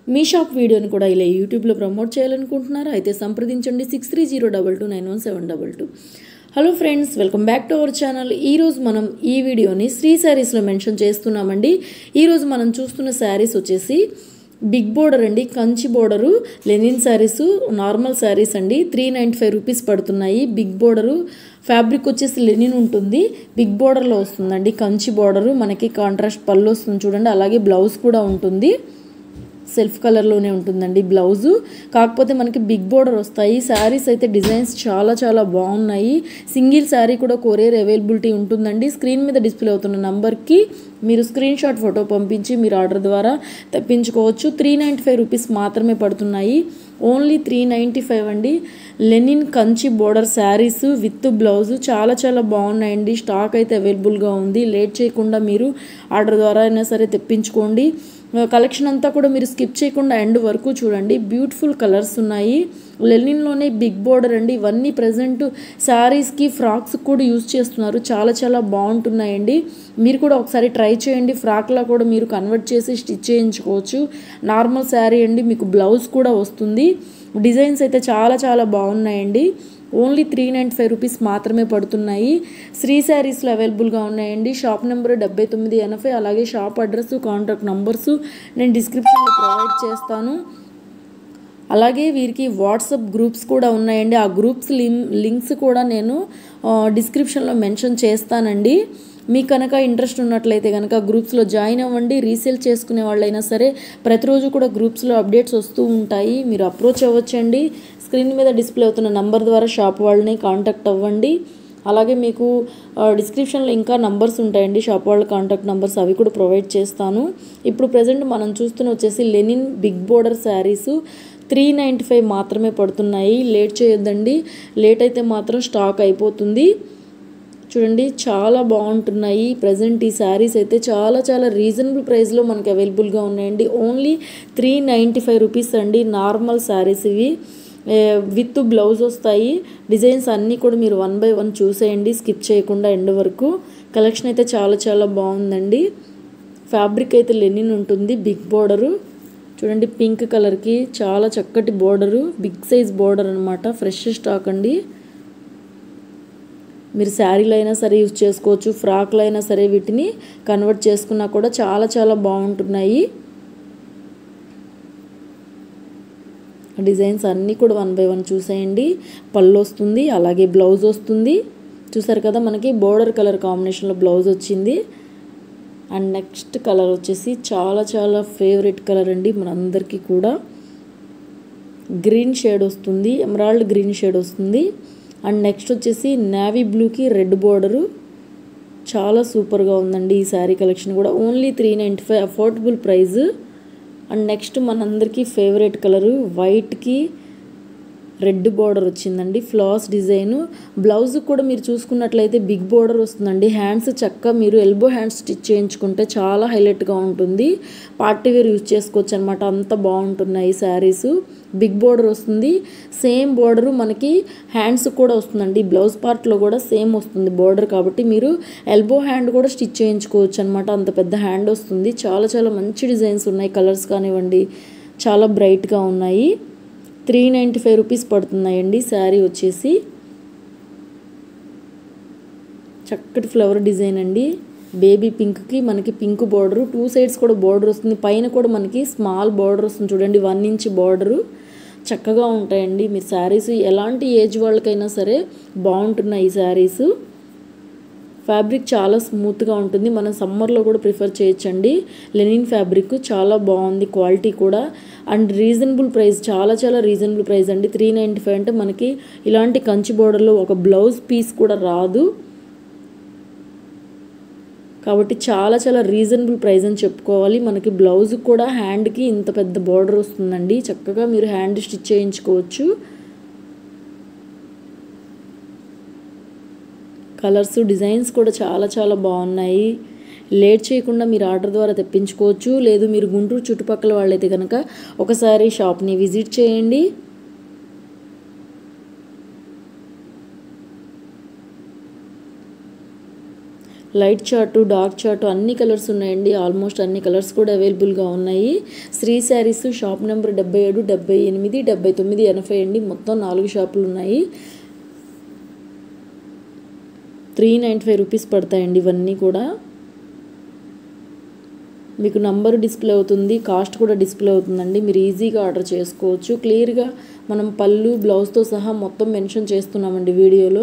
మీ shop వీడియోని కూడా ఇలా యూట్యూబ్లో ప్రమోట్ చేయాలనుకుంటున్నారా అయితే సంప్రదించండి six three zero double two nine one seven double two hello friends welcome back to our channel ఈరోజు మనం ఈ వీడియోని శ్రీ శారీస్లో మెన్షన్ చేస్తున్నామండి ఈరోజు మనం చూస్తున్న శారీస్ వచ్చేసి బిగ్ బోర్డర్ అండి Kanchi border linen sarees normal sarees అండి త్రీ నైంటీ ఫైవ్ రూపీస్ పడుతున్నాయి బిగ్ బోర్డరు ఫ్యాబ్రిక్ వచ్చేసి లెనిన్ ఉంటుంది బిగ్ బోర్డర్లో వస్తుందండి కంచి బోర్డరు మనకి కాంట్రాస్ట్ పళ్ళు వస్తుంది చూడండి అలాగే బ్లౌజ్ కూడా ఉంటుంది సెల్ఫ్ కలర్లోనే ఉంటుందండి బ్లౌజు కాకపోతే మనకి బిగ్ బోర్డర్ వస్తాయి శారీస్ అయితే డిజైన్స్ చాలా చాలా బాగున్నాయి సింగిల్ శారీ కూడా కొరియర్ అవైలబిలిటీ ఉంటుందండి స్క్రీన్ మీద డిస్ప్లే అవుతున్న నంబర్కి మీరు స్క్రీన్ షాట్ ఫోటో పంపించి మీరు ఆర్డర్ ద్వారా తెప్పించుకోవచ్చు త్రీ నైంటీ ఫైవ్ రూపీస్ మాత్రమే పడుతున్నాయి ఓన్లీ త్రీ నైంటీ ఫైవ్ అండి linen Kanchi border sarees with blouse చాలా చాలా బాగున్నాయండి స్టాక్ అయితే అవైలబుల్గా ఉంది లేట్ చేయకుండా మీరు ఆర్డర్ ద్వారా అయినా సరే తెప్పించుకోండి కలెక్షన్ అంతా కూడా మీరు స్కిప్ చేయకుండా ఎండ్ వరకు చూడండి బ్యూటిఫుల్ కలర్స్ ఉన్నాయి లెనిన్లోనే బిగ్ బోర్డర్ అండి ఇవన్నీ ప్రజెంట్ శారీస్కి ఫ్రాక్స్ కూడా యూజ్ చేస్తున్నారు చాలా చాలా బాగుంటున్నాయండి మీరు కూడా ఒకసారి ట్రై చేయండి ఫ్రాక్లా కూడా మీరు కన్వర్ట్ చేసి స్టిచ్ చేయించుకోవచ్చు నార్మల్ శారీ అండి మీకు బ్లౌజ్ కూడా వస్తుంది డిజైన్స్ అయితే చాలా చాలా బాగున్నాయండి only three ninety five rupees మాత్రమే పడుతున్నాయి శ్రీ శారీస్లో అవైలబుల్గా ఉన్నాయండి షాప్ నెంబర్ డెబ్బై తొమ్మిది ఎనభై అలాగే షాప్ అడ్రస్ కాంటాక్ట్ నంబర్స్ నేను డిస్క్రిప్షన్లో ప్రొవైడ్ చేస్తాను అలాగే వీరికి వాట్సాప్ గ్రూప్స్ కూడా ఉన్నాయండి ఆ గ్రూప్స్ లింక్స్ కూడా నేను డిస్క్రిప్షన్లో మెన్షన్ చేస్తానండి మీకు కనుక ఇంట్రెస్ట్ ఉన్నట్లయితే కనుక గ్రూప్స్లో జాయిన్ అవ్వండి రీసేల్ చేసుకునే వాళ్ళైనా సరే ప్రతిరోజు కూడా గ్రూప్స్లో అప్డేట్స్ వస్తూ ఉంటాయి మీరు అప్రోచ్ అవ్వచ్చండి స్క్రీన్ మీద డిస్ప్లే అవుతున్న నంబర్ ద్వారా షాప్ వాళ్ళని కాంటాక్ట్ అవ్వండి అలాగే మీకు డిస్క్రిప్షన్లో ఇంకా నంబర్స్ ఉంటాయండి షాప్ వాళ్ళ కాంటాక్ట్ నంబర్స్ అవి కూడా ప్రొవైడ్ చేస్తాను ఇప్పుడు ప్రజెంట్ మనం చూస్తున్న వచ్చేసి linen big border sarees three ninety five మాత్రమే పడుతున్నాయి లేట్ చేయొద్దండి లేట్ అయితే మాత్రం స్టాక్ అయిపోతుంది చూడండి చాలా బాగుంటున్నాయి ప్రజెంట్ ఈ శారీస్ అయితే చాలా చాలా రీజనబుల్ ప్రైస్లో మనకి అవైలబుల్గా ఉన్నాయండి only three ninety five rupees అండి నార్మల్ శారీస్ ఇవి విత్ బ్లౌజ్ వస్తాయి డిజైన్స్ అన్నీ కూడా మీరు వన్ బై వన్ చూసేయండి స్కిప్ చేయకుండా ఎండ్ వరకు కలెక్షన్ అయితే చాలా చాలా బాగుందండి ఫ్యాబ్రిక్ అయితే లెనిన్ ఉంటుంది బిగ్ బోర్డరు చూడండి పింక్ కలర్కి చాలా చక్కటి బోర్డరు బిగ్ సైజ్ బోర్డర్ అనమాట ఫ్రెష్ స్టాక్ అండి మీరు శారీలు అయినా సరే యూజ్ చేసుకోవచ్చు ఫ్రాక్లు అయినా సరే వీటిని కన్వర్ట్ చేసుకున్నా కూడా చాలా చాలా బాగుంటున్నాయి డిజైన్స్ అన్నీ కూడా వన్ బై వన్ చూసేయండి పళ్ళు వస్తుంది అలాగే బ్లౌజ్ వస్తుంది చూసారు కదా మనకి బోర్డర్ కలర్ కాంబినేషన్లో బ్లౌజ్ వచ్చింది అండ్ నెక్స్ట్ కలర్ వచ్చేసి చాలా చాలా ఫేవరెట్ కలర్ అండి మనందరికీ కూడా గ్రీన్ షేడ్ వస్తుంది ఎమరాల్డ్ గ్రీన్ షేడ్ వస్తుంది అండ్ నెక్స్ట్ వచ్చేసి నేవీ బ్లూకి రెడ్ బోర్డరు చాలా సూపర్గా ఉందండి ఈ శారీ కలెక్షన్ కూడా only three ninety five affordable price and next మనందరికీ ఫేవరెట్ కలరు వైట్కి రెడ్ బార్డర్ వచ్చిందండి ఫ్లాస్ డిజైన్ బ్లౌజ్ కూడా మీరు చూసుకున్నట్లయితే బిగ్ బార్డర్ వస్తుందండి హ్యాండ్స్ చక్కగా మీరు ఎల్బో హ్యాండ్స్ స్టిచ్ చేయించుకుంటే చాలా హైలైట్గా ఉంటుంది పార్టీ వేర్ యూజ్ చేసుకోవచ్చు అనమాట అంత బాగుంటున్నాయి శారీస్ బిగ్ బార్డర్ వస్తుంది సేమ్ బార్డర్ మనకి హ్యాండ్స్ కూడా వస్తుందండి బ్లౌజ్ పార్ట్లో కూడా సేమ్ వస్తుంది బార్డర్ కాబట్టి మీరు ఎల్బో హ్యాండ్ కూడా స్టిచ్ చేయించుకోవచ్చు అనమాట అంత పెద్ద హ్యాండ్ వస్తుంది చాలా చాలా మంచి డిజైన్స్ ఉన్నాయి కలర్స్ కానివ్వండి చాలా బ్రైట్గా ఉన్నాయి త్రీ నైంటీ ఫైవ్ రూపీస్ పడుతున్నాయండి శారీ వచ్చేసి చక్కటి ఫ్లవర్ డిజైన్ అండి బేబీ పింక్కి మనకి పింక్ బార్డరు టూ సైడ్స్ కూడా బార్డర్ వస్తుంది పైన కూడా మనకి స్మాల్ బార్డర్ వస్తుంది చూడండి వన్ ఇంచ్ బార్డరు చక్కగా ఉంటాయండి మీరు శారీస్ ఎలాంటి ఏజ్ వాళ్ళకైనా సరే బాగుంటున్నాయి ఈ శారీస్ ఫ్యాబ్రిక్ చాలా స్మూత్గా ఉంటుంది మనం సమ్మర్లో కూడా ప్రిఫర్ చేయొచ్చండి లెనిన్ ఫ్యాబ్రిక్ చాలా బాగుంది క్వాలిటీ కూడా అండ్ రీజనబుల్ ప్రైస్ చాలా చాలా రీజనబుల్ ప్రైస్ అండి త్రీ నైంటీ ఫైవ్ అంటే మనకి ఇలాంటి కంచి బోర్డర్లో ఒక బ్లౌజ్ పీస్ కూడా రాదు కాబట్టి చాలా చాలా రీజనబుల్ ప్రైస్ అని చెప్పుకోవాలి మనకి బ్లౌజ్ కూడా హ్యాండ్కి ఇంత పెద్ద బార్డర్ వస్తుందండి చక్కగా మీరు హ్యాండ్ స్టిచ్ చేయించుకోవచ్చు కలర్స్ డిజైన్స్ కూడా చాలా చాలా బాగున్నాయి లేట్ చేయకుండా మీరు ఆర్డర్ ద్వారా తెప్పించుకోవచ్చు లేదు మీరు గుంటూరు చుట్టుపక్కల వాళ్ళైతే కనుక ఒకసారి షాప్ని విజిట్ చేయండి లైట్ చార్టు డార్క్ చార్టు అన్ని కలర్స్ ఉన్నాయండి ఆల్మోస్ట్ అన్ని కలర్స్ కూడా అవైలబుల్గా ఉన్నాయి శ్రీ శారీస్ షాప్ నెంబర్ డెబ్బై ఏడు డెబ్బై ఎనిమిది డెబ్బై తొమ్మిది ఎనభై అండి మొత్తం నాలుగు షాపులు ఉన్నాయి త్రీ నైంటీ ఫైవ్ రూపీస్ పడతాయండి ఇవన్నీ కూడా మీకు నంబర్ డిస్ప్లే అవుతుంది కాస్ట్ కూడా డిస్ప్లే అవుతుందండి మీరు ఈజీగా ఆర్డర్ చేసుకోవచ్చు క్లియర్గా మనం పళ్ళు బ్లౌజ్తో సహా మొత్తం మెన్షన్ చేస్తున్నామండి వీడియోలో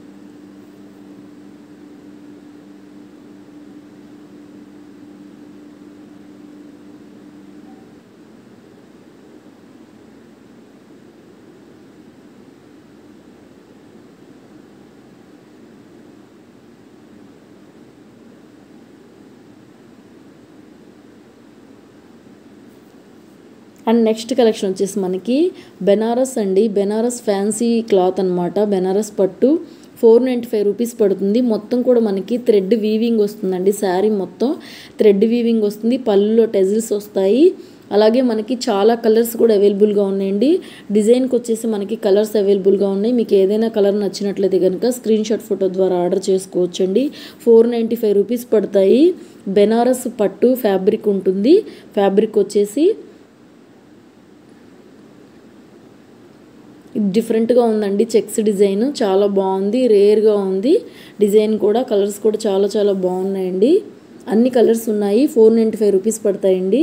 అండ్ నెక్స్ట్ కలెక్షన్ వచ్చేసి మనకి బెనారస్ అండి బెనారస్ ఫ్యాన్సీ క్లాత్ అనమాట బెనారస్ పట్టు ఫోర్ నైంటీ ఫైవ్ రూపీస్ పడుతుంది మొత్తం కూడా మనకి థ్రెడ్ వీవింగ్ వస్తుందండి శారీ మొత్తం థ్రెడ్ వీవింగ్ వస్తుంది పళ్ళులో టెజిల్స్ వస్తాయి అలాగే మనకి చాలా కలర్స్ కూడా అవైలబుల్గా ఉన్నాయండి డిజైన్కి వచ్చేసి మనకి కలర్స్ అవైలబుల్గా ఉన్నాయి మీకు ఏదైనా కలర్ నచ్చినట్లయితే కనుక స్క్రీన్ షాట్ ఫోటో ద్వారా ఆర్డర్ చేసుకోవచ్చండి ఫోర్ నైంటీ ఫైవ్ రూపీస్ పడతాయి బెనారస్ పట్టు ఫ్యాబ్రిక్ ఉంటుంది ఫ్యాబ్రిక్ వచ్చేసి ఇది డిఫరెంట్గా ఉందండి చెక్స్ డిజైన్ చాలా బాగుంది రేర్గా ఉంది డిజైన్ కూడా కలర్స్ కూడా చాలా చాలా బాగున్నాయండి అన్ని కలర్స్ ఉన్నాయి ఫోర్ నైంటీ ఫైవ్ రూపీస్ పడతాయండి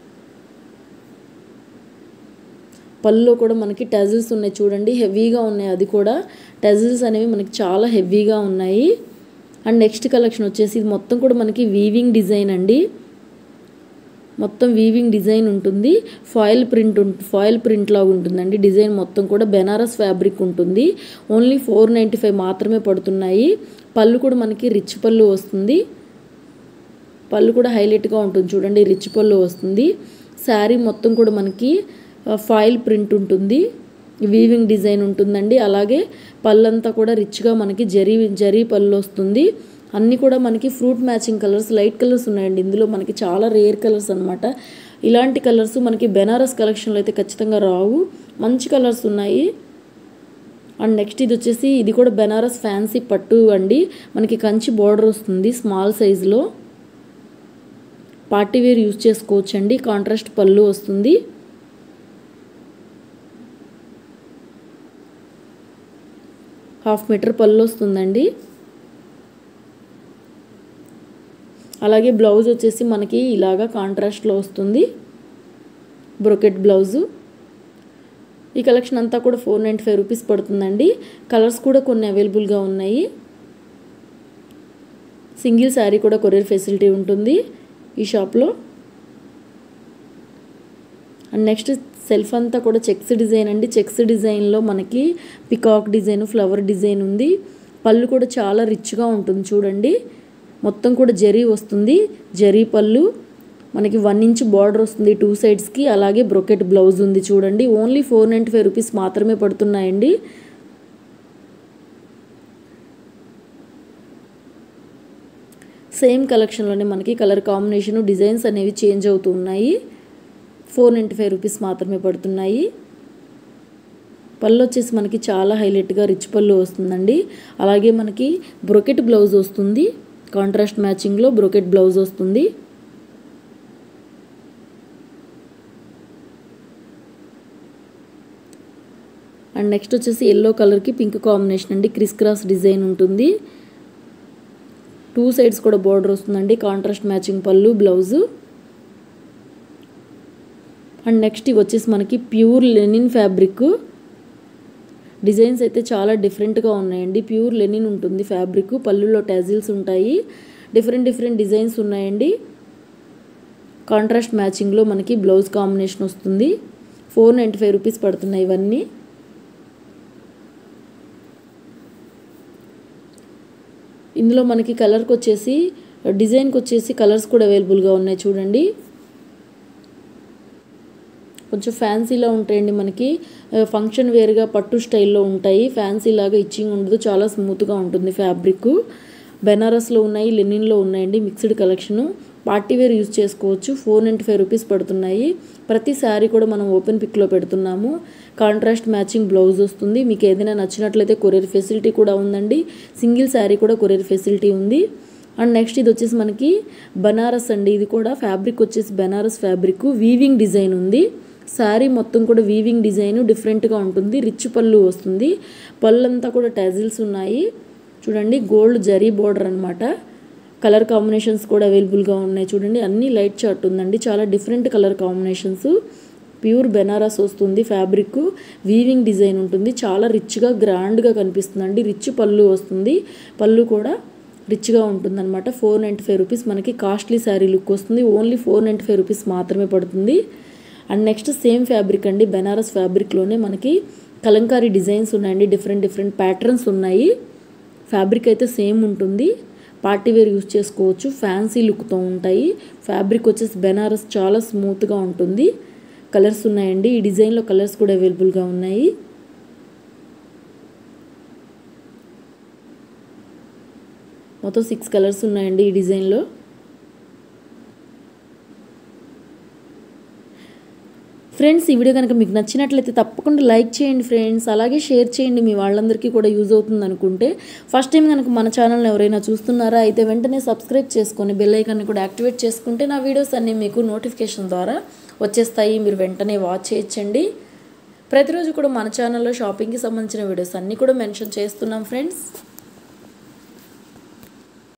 పళ్ళులో కూడా మనకి టజిల్స్ ఉన్నాయి చూడండి హెవీగా ఉన్నాయి అది కూడా టజిల్స్ అనేవి మనకి చాలా హెవీగా ఉన్నాయి అండ్ నెక్స్ట్ కలెక్షన్ వచ్చేసి ఇది మొత్తం కూడా మనకి వీవింగ్ డిజైన్ అండి మొత్తం వీవింగ్ డిజైన్ ఉంటుంది ఫాయిల్ ప్రింట్ ఫాయిల్ ప్రింట్ లాగా ఉంటుందండి డిజైన్ మొత్తం కూడా బెనారస్ ఫ్యాబ్రిక్ ఉంటుంది ఓన్లీ ఫోర్ నైంటీ ఫైవ్ మాత్రమే పడుతున్నాయి పళ్ళు కూడా మనకి రిచ్ పళ్ళు వస్తుంది పళ్ళు కూడా హైలైట్గా ఉంటుంది చూడండి రిచ్ పళ్ళు వస్తుంది శారీ మొత్తం కూడా మనకి ఫాయిల్ ప్రింట్ ఉంటుంది వీవింగ్ డిజైన్ ఉంటుందండి అలాగే పళ్ళంతా కూడా రిచ్గా మనకి జరీ జరీ పళ్ళు వస్తుంది అన్నీ కూడా మనకి ఫ్రూట్ మ్యాచింగ్ కలర్స్ లైట్ కలర్స్ ఉన్నాయండి ఇందులో మనకి చాలా రేర్ కలర్స్ అనమాట ఇలాంటి కలర్స్ మనకి బెనారస్ కలెక్షన్లో అయితే ఖచ్చితంగా రావు మంచి కలర్స్ ఉన్నాయి అండ్ నెక్స్ట్ ఇది వచ్చేసి ఇది కూడా బెనారస్ ఫ్యాన్సీ పట్టు అండి మనకి కంచి బార్డర్ వస్తుంది స్మాల్ సైజులో పార్టీ వేర్ యూజ్ చేసుకోవచ్చండి కాంట్రాస్ట్ పళ్ళు వస్తుంది హాఫ్ మీటర్ పళ్ళు వస్తుందండి అలాగే బ్లౌజ్ వచ్చేసి మనకి ఇలాగా కాంట్రాస్ట్లో వస్తుంది బ్రొకెట్ బ్లౌజు ఈ కలెక్షన్ అంతా కూడా ఫోర్ నైంటీ ఫైవ్ రూపీస్ పడుతుందండి కలర్స్ కూడా కొన్ని అవైలబుల్గా ఉన్నాయి సింగిల్ శారీ కూడా కొరియర్ ఫెసిలిటీ ఉంటుంది ఈ షాప్లో అండ్ నెక్స్ట్ సెల్ఫ్ అంతా కూడా చెక్స్ డిజైన్ అండి చెక్స్ డిజైన్లో మనకి పికాక్ డిజైన్ ఫ్లవర్ డిజైన్ ఉంది పళ్ళు కూడా చాలా రిచ్గా ఉంటుంది చూడండి మొత్తం కూడా జరీ వస్తుంది జరీ పళ్ళు మనకి వన్ ఇంచ్ బార్డర్ వస్తుంది టూ సైడ్స్కి అలాగే బ్రొకెట్ బ్లౌజ్ ఉంది చూడండి only four ninety five rupees మాత్రమే పడుతున్నాయండి సేమ్ కలెక్షన్లోనే మనకి కలర్ కాంబినేషన్ డిజైన్స్ అనేవి చేంజ్ అవుతూ ఉన్నాయి ఫోర్ నైంటీ ఫైవ్ రూపీస్ మాత్రమే పడుతున్నాయి పళ్ళు వచ్చేసి మనకి చాలా హైలైట్గా రిచ్ పళ్ళు వస్తుందండి అలాగే మనకి బ్రొకెట్ బ్లౌజ్ వస్తుంది కాంట్రాస్ట్ మ్యాచింగ్లో బ్రొకెట్ బ్లౌజ్ వస్తుంది అండ్ నెక్స్ట్ వచ్చేసి ఎల్లో కలర్కి పింక్ కాంబినేషన్ అండి క్రిస్ క్రాస్ డిజైన్ ఉంటుంది టూ సైడ్స్ కూడా బార్డర్ వస్తుందండి కాంట్రాస్ట్ మ్యాచింగ్ పళ్ళు బ్లౌజు అండ్ నెక్స్ట్ ఇవి వచ్చేసి మనకి ప్యూర్ లెనిన్ ఫ్యాబ్రిక్ డిజైన్స్ అయితే చాలా డిఫరెంట్గా ఉన్నాయండి ప్యూర్ లెనిన్ ఉంటుంది ఫ్యాబ్రిక్ పళ్ళులో టాజిల్స్ ఉంటాయి డిఫరెంట్ డిఫరెంట్ డిజైన్స్ ఉన్నాయండి కాంట్రాస్ట్ మ్యాచింగ్లో మనకి బ్లౌజ్ కాంబినేషన్ వస్తుంది ఫోర్ నైంటీ ఫైవ్ రూపీస్ పడుతున్నాయి ఇవన్నీ ఇందులో మనకి కలర్కి వచ్చేసి డిజైన్కి వచ్చేసి కలర్స్ కూడా అవైలబుల్గా ఉన్నాయి చూడండి కొంచెం ఫ్యాన్సీలో ఉంటాయండి మనకి ఫంక్షన్ వేర్గా పట్టు స్టైల్లో ఉంటాయి ఫ్యాన్సీ లాగా ఇచ్చింగ్ ఉండదు చాలా స్మూత్గా ఉంటుంది ఫ్యాబ్రిక్ బెనారస్లో ఉన్నాయి లెనిన్లో ఉన్నాయండి mixed collection party wear use చేసుకోవచ్చు ఫోర్ నైంటీ ఫైవ్ రూపీస్ పడుతున్నాయి ప్రతి శారీ కూడా మనం ఓపెన్ పిక్లో పెడుతున్నాము కాంట్రాస్ట్ మ్యాచింగ్ బ్లౌజ్ వస్తుంది మీకు ఏదైనా నచ్చినట్లయితే కొరియర్ ఫెసిలిటీ కూడా ఉందండి సింగిల్ శారీ కూడా కొరియర్ ఫెసిలిటీ ఉంది అండ్ నెక్స్ట్ ఇది వచ్చేసి మనకి బనారస్ అండి ఇది కూడా ఫ్యాబ్రిక్ వచ్చేసి బనారస్ ఫ్యాబ్రిక్ వీవింగ్ డిజైన్ ఉంది శారీ మొత్తం కూడా వీవింగ్ డిజైన్ డిఫరెంట్గా ఉంటుంది రిచ్ పళ్ళు వస్తుంది పళ్ళు అంతా కూడా టెజిల్స్ ఉన్నాయి చూడండి గోల్డ్ జరీ బోర్డర్ అనమాట కలర్ కాంబినేషన్స్ కూడా అవైలబుల్గా ఉన్నాయి చూడండి అన్ని లైట్ చార్ట్ ఉందండి చాలా different colour combinations pure Banaras వస్తుంది ఫ్యాబ్రిక్ వీవింగ్ డిజైన్ ఉంటుంది చాలా రిచ్గా గ్రాండ్గా కనిపిస్తుందండి రిచ్ పళ్ళు వస్తుంది పళ్ళు కూడా రిచ్గా ఉంటుంది అనమాట ఫోర్ నైంటీ ఫైవ్ రూపీస్ మనకి కాస్ట్లీ శారీ లుక్ వస్తుంది only four ninety five rupees మాత్రమే పడుతుంది అండ్ నెక్స్ట్ సేమ్ ఫ్యాబ్రిక్ అండి బెనారస్ ఫ్యాబ్రిక్లోనే మనకి కలంకారీ డిజైన్స్ ఉన్నాయండి డిఫరెంట్ డిఫరెంట్ ప్యాటర్న్స్ ఉన్నాయి ఫ్యాబ్రిక్ అయితే సేమ్ ఉంటుంది పార్టీ వేర్ యూస్ చేసుకోవచ్చు ఫ్యాన్సీ లుక్తో ఉంటాయి ఫ్యాబ్రిక్ వచ్చేసి బెనారస్ చాలా స్మూత్గా ఉంటుంది కలర్స్ ఉన్నాయండి ఈ డిజైన్లో కలర్స్ కూడా అవైలబుల్గా ఉన్నాయి మొత్తం సిక్స్ కలర్స్ ఉన్నాయండి ఈ డిజైన్లో ఫ్రెండ్స్ ఈ వీడియో కనుక మీకు నచ్చినట్లయితే తప్పకుండా లైక్ చేయండి ఫ్రెండ్స్ అలాగే షేర్ చేయండి మీ వాళ్ళందరికీ కూడా యూజ్ అవుతుంది అనుకుంటే ఫస్ట్ టైం కనుక మన ఛానల్ని ఎవరైనా చూస్తున్నారా అయితే వెంటనే సబ్స్క్రైబ్ చేసుకొని బెల్ ఐకాన్ని కూడా యాక్టివేట్ చేసుకుంటే నా వీడియోస్ అన్నీ మీకు నోటిఫికేషన్ ద్వారా వచ్చేస్తాయి మీరు వెంటనే వాచ్ చేయొచ్చండి ప్రతిరోజు కూడా మన ఛానల్లో షాపింగ్కి సంబంధించిన వీడియోస్ అన్నీ కూడా మెన్షన్ చేస్తున్నాం ఫ్రెండ్స్